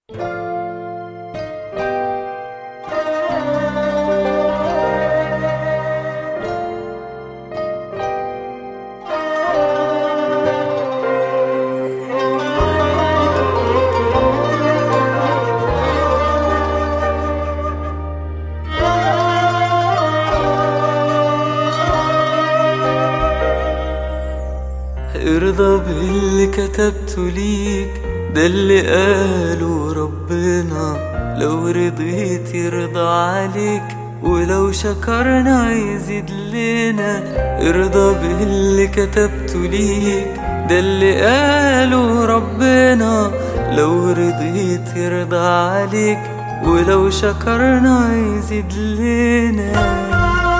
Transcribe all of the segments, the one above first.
ارضى باللي كتبته ليك ده اللي قاله ربنا لو رضيت يرضى عليك ولو شكرنا يزيد لنا ارضى باللي كتبته ليك ده اللي قاله ربنا لو رضيت يرضى عليك ولو شكرنا يزيد لنا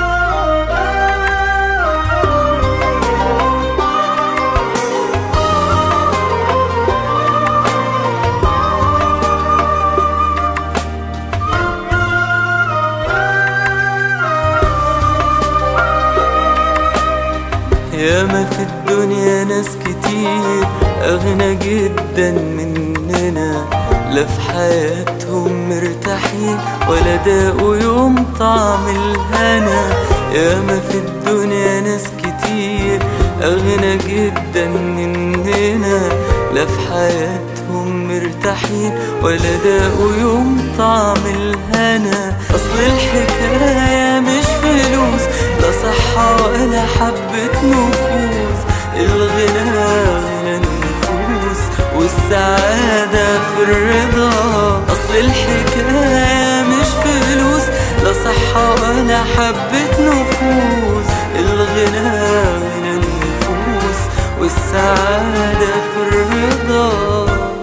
ياما في الدنيا ناس كتير أغنى جدا مننا لا في حياتهم مرتاحين ولا داقوا يوم طعم الهنا ياما في الدنيا ناس كتير أغنى جدا مننا لا في حياتهم مرتاحين ولا داقوا يوم طعم الهنا أصل الحكاية مش فلوس لا صحة ولا حبة نفوس الغنى غنى النفوس والسعادة في الرضا أصل الحكاية مش فلوس لا صحة ولا حبة نفوس الغنى غنى النفوس والسعادة في الرضا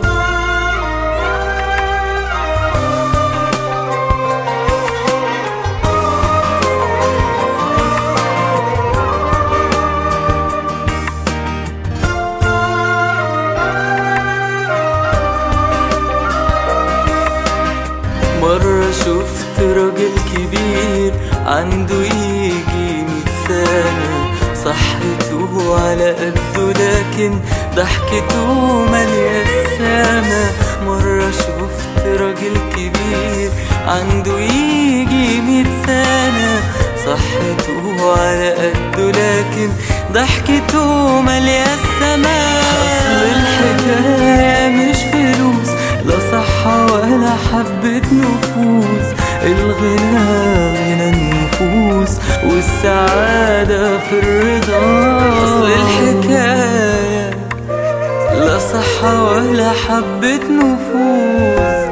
مرة شفت راجل كبير عنده يجي ميت سنة صحته على قده لكن ضحكته مالية السما مرة شفت راجل كبير عنده يجي ميت سنة صحته على قده لكن ضحكته مالية السما أصل الحكاية مش فلوس لا صحة ولا حبة نفوس الغنى غنى النفوس والسعادة في الرضا أصل الحكاية لا صحة ولا حبة نفوس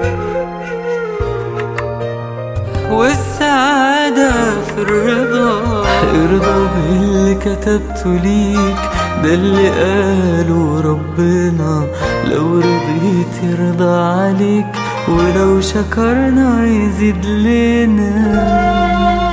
والسعادة في الرضا ارضى باللي كتبته ليك ده اللي قاله ربنا لو رضيت يرضى عليك ولو شكرنا يزيد لنا